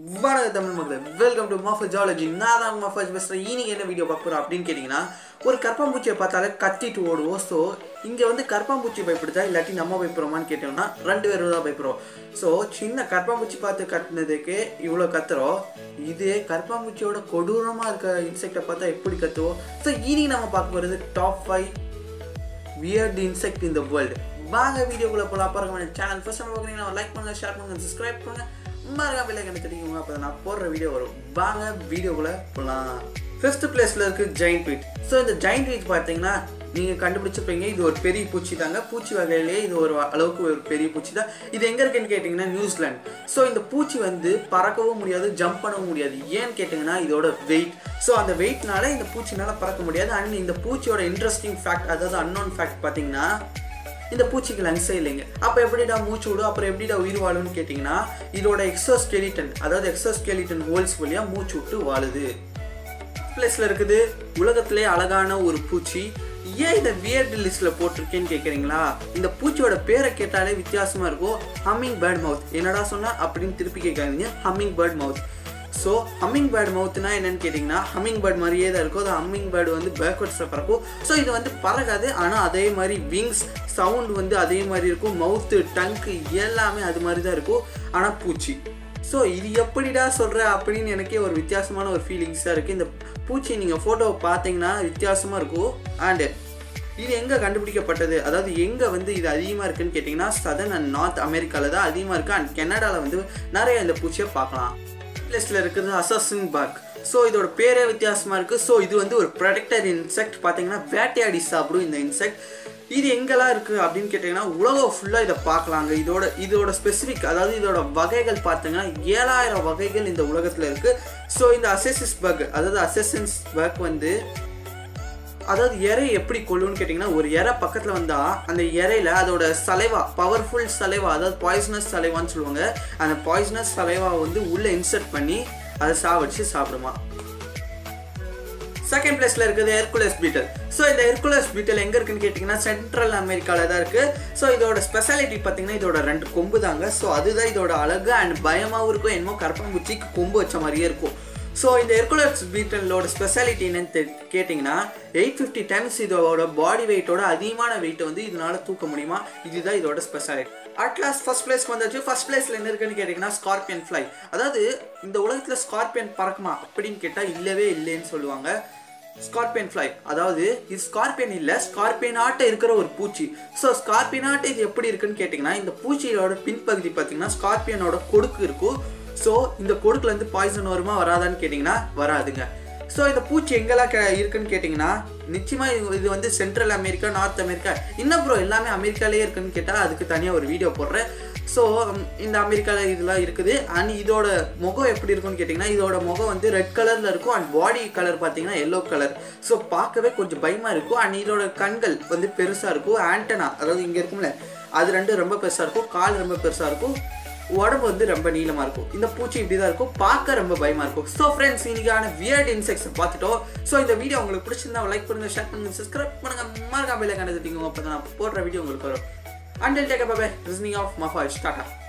வணக்கம் தமிழ் மக்களே welcome to மஃபஸ் zoology நான் தான் மஃபஸ் பேசுகிறேன் இன்னைக்கு என்ன வீடியோ பார்க்க போகிறோம் அப்படின்னு கேட்டிங்கன்னா ஒரு கற்பாம்பூச்சியை பார்த்தாலே கத்திட்டு ஓடுவோம் ஸோ இங்கே வந்து கற்பாம்பூச்சி பயப்படுதா இல்லாட்டி நம்ம பயப்படுறோமான்னு கேட்டோம்னா ரெண்டு பேரும் தான் பயப்படுறோம் ஸோ சின்ன கற்பாம்பூச்சி பார்த்து கத்துனதுக்கு இவ்வளோ கத்துறோம் இது கற்பாம்பூச்சியோட கொடூரமாக இருக்க இன்செக்டை பார்த்தா எப்படி கத்துவோம் ஸோ இன்னைக்கு நம்ம பார்க்க போகிறது top five weird insect in the world வாங்க வீடியோக்குள்ள போகலாம் பாருங்க சேனல் ஃபர்ஸ்ட் டைம் பார்க்குறீங்கன்னா லைக் பண்ணுங்க ஷேர் பண்ணுங்க சப்ஸ்கிரைப் பண்ணுங்க மறக்காம பெல் ஐக்கனை தெரியுங்க அப்போ நான் போடுற வீடியோ வரும் வாங்க வீடியோக்குள்ள போகலாம் ஃபிஃப்த் பிளேஸ்ல இருக்கு ஜெயின் வீட் ஸோ இந்த ஜெயின் வீட் பார்த்தீங்கன்னா நீங்க கண்டுபிடிச்சிருப்பீங்க இது ஒரு பெரிய பூச்சி தாங்க பூச்சி வகையிலேயே இது ஒரு அளவுக்கு ஒரு பெரிய பூச்சி தான் இது எங்க இருக்குன்னு கேட்டிங்கன்னா நியூசிலாந்து ஸோ இந்த பூச்சி வந்து பறக்கவும் முடியாது ஜம்ப் பண்ணவும் முடியாது ஏன்னு கேட்டிங்கன்னா இதோட வெயிட் ஸோ அந்த வெயிட்னால இந்த பூச்சினால பறக்க முடியாது அண்ட் இந்த பூச்சியோட இன்ட்ரெஸ்டிங் ஃபேக்ட் அதாவது அன்னோன் ஃபேக்ட் பார்த்தீங்கன்னா இந்த பூச்சிக்கு லங்ஸே இல்லைங்க அப்போ எப்படிடா மூச்சு விடும் அப்புறம் எப்படிடா உயிர் வாழும்னு கேட்டிங்கன்னா இதோட எக்ஸோஸ்கெலிட்டன் அதாவது எக்ஸோஸ்கெலிட்டன் ஹோல்ஸ் வழியாக மூச்சு விட்டு வாழுது பிளேஸில் இருக்குது உலகத்திலே அழகான ஒரு பூச்சி ஏன் இதை வியர்ட் லிஸ்ட்டில் போட்டிருக்கேன்னு கேட்குறீங்களா இந்த பூச்சியோட பேரை கேட்டாலே வித்தியாசமாக இருக்கும் ஹம்மிங் பேர்ட் மவுத் என்னடா சொன்னா அப்படின்னு திருப்பி கேட்காதீங்க hummingbird moth so hummingbird மவுத்னா என்னன்னு கேட்டிங்கன்னா ஹம்மிங் பேர்ட் மாதிரியே தான் இருக்கும் அது ஹம்மிங் பேர்டு வந்து பேக்வர்ட்ஸில் பறக்கும் ஸோ இது வந்து பறக்காது ஆனால் அதே மாதிரி விங்ஸ் சவுண்ட் வந்து அதே மாதிரி இருக்கும் மவுத்து டங்க்கு எல்லாமே அது மாதிரி தான் இருக்கும் ஆனால் பூச்சி ஸோ இது எப்படிடா சொல்கிற அப்படின்னு எனக்கே ஒரு வித்தியாசமான ஒரு ஃபீலிங்ஸாக இருக்குது இந்த பூச்சி நீங்கள் ஃபோட்டோவை பார்த்தீங்கன்னா வித்தியாசமாக இருக்கும் அண்டு இது எங்கே கண்டுபிடிக்கப்பட்டது அதாவது எங்கே வந்து இது அதிகமாக இருக்குன்னு கேட்டிங்கன்னா சதன் அண்ட் நார்த் அமெரிக்காவில் தான் அதிகமாக இருக்குது அண்ட் கனடாவில் வந்து நிறைய இந்த பூச்சியை பார்க்கலாம் லிஸ்ட்டில் இருக்குது அசஸின் பக் ஸோ இதோட பேரே வித்தியாசமாக இருக்குது ஸோ இது வந்து ஒரு ப்ரொடெக்டர் இன்செக்ட் பார்த்தீங்கன்னா வேட்டையாடி சாப்பிடும் இந்த இன்செக்ட் இது எங்கெல்லாம் இருக்குது அப்படின்னு கேட்டிங்கன்னா உலகம் ஃபுல்லாக இதை பார்க்கலாங்க இதோட இதோட ஸ்பெசிஃபிக் அதாவது இதோட வகைகள் பார்த்தீங்கன்னா ஏழாயிரம் வகைகள் இந்த உலகத்தில் இருக்குது ஸோ இந்த அசெசிஸ் பக் அதாவது அசெசன்ஸ் பக் வந்து அதாவது இறை எப்படி கொள்ளுன்னு கேட்டிங்கன்னா ஒரு இறை பக்கத்தில் வந்தால் அந்த இறையில அதோட சலைவா பவர்ஃபுல் சலைவா அதாவது பாய்சனஸ் சலைவான்னு சொல்லுவாங்க அந்த பாய்சனஸ் சலைவாவை வந்து உள்ளே இன்சர்ட் பண்ணி அதை சாவடிச்சு சாப்பிடுமா செகண்ட் பிளேஸ்ல இருக்குது ஹெர்குலஸ் பீட்டல் ஸோ இந்த ஹெர்குலஸ் பீட்டல் எங்க இருக்குன்னு கேட்டிங்கன்னா சென்ட்ரல் அமெரிக்காவில் தான் இருக்கு ஸோ இதோட ஸ்பெஷாலிட்டி பார்த்தீங்கன்னா இதோட ரெண்டு கொம்பு தாங்க ஸோ அதுதான் இதோட அழகு அண்ட் பயமாகவும் இருக்கும் என்னமோ கரப்பாம்பூச்சிக்கு கொம்பு வச்ச மாதிரியே இருக்கும் ஸோ இந்த ஹெர்குலஸ் பீட்டலோட ஸ்பெஷாலிட்டி என்னன்னு கேட்டிங்கன்னா எயிட் ஃபிஃப்டி டைம்ஸ் இதோட பாடி வெயிட்டோட அதிகமான வெயிட்டை வந்து இதனால தூக்க முடியுமா இதுதான் இதோட ஸ்பெஷாலிட்டி அட்லாஸ் ஃபர்ஸ்ட் பிளேஸ்க்கு வந்தாச்சு ஃபர்ஸ்ட் பிளேஸில் என்ன இருக்குன்னு கேட்டிங்கன்னா ஸ்கார்பியன் ஃப்ளை அதாவது இந்த உலகத்தில் ஸ்கார்பியன் பறக்குமா அப்படின்னு கேட்டால் இல்லவே இல்லைன்னு சொல்லுவாங்க ஸ்கார்பியன் ஃப்ளை அதாவது இது ஸ்கார்பியன் இல்லை ஸ்கார்பியன் ஆட்ட இருக்கிற ஒரு பூச்சி ஸோ ஸ்கார்பியன் ஆட்ட இது எப்படி இருக்குன்னு கேட்டிங்கன்னா இந்த பூச்சியோட பின்பகுதி பார்த்தீங்கன்னா ஸ்கார்பியனோட கொடுக்கு இருக்கும் ஸோ இந்த கொடுக்குலேருந்து பாய்சன் வருமா வராதான்னு கேட்டிங்கன்னா வராதுங்க ஸோ இந்த பூச்சி எங்கெல்லாம் கே இருக்குன்னு கேட்டிங்கன்னா நிச்சயமாக இது இது வந்து சென்ட்ரல் அமெரிக்கா நார்த் அமெரிக்கா இன்னும் ப்ரோ எல்லாமே அமெரிக்காலேயே இருக்குன்னு கேட்டால் அதுக்கு தனியாக ஒரு வீடியோ போடுறேன் ஸோ இந்த அமெரிக்காவில் இதெல்லாம் இருக்குது அண்ட் இதோட முகம் எப்படி இருக்குன்னு கேட்டிங்கன்னா இதோட முகம் வந்து ரெட் கலரில் இருக்கும் அண்ட் பாடி கலர் பார்த்தீங்கன்னா எல்லோ கலர் ஸோ பார்க்கவே கொஞ்சம் பயமாக இருக்கும் அண்ட் இதோட கண்கள் வந்து பெருசாக இருக்கும் ஆண்டனா அதாவது இங்கே இருக்கும்ல அது ரெண்டும் ரொம்ப பெருசாக இருக்கும் கால் ரொம்ப பெருசாக இருக்கும் உடம்பு வந்து ரொம்ப நீளமாக இருக்கும் இந்த பூச்சி இப்படி தான் இருக்கும் பார்க்க ரொம்ப பயமாக இருக்கும் ஸோ ஃப்ரெண்ட்ஸ் இன்னைக்கான வியர்ட் இன்செக்ட்ஸ் பார்த்துட்டோம் ஸோ இந்த வீடியோ உங்களுக்கு பிடிச்சிருந்தா லைக் பண்ணுங்க ஷேர் பண்ணுங்க சப்ஸ்கிரைப் பண்ணுங்க மறக்காம பெல்லை கண்டுட்டீங்க அப்போ தான் நான் போடுற வீடியோ உங்களுக்கு வரும் until take by listening of மஃபா டாட்டா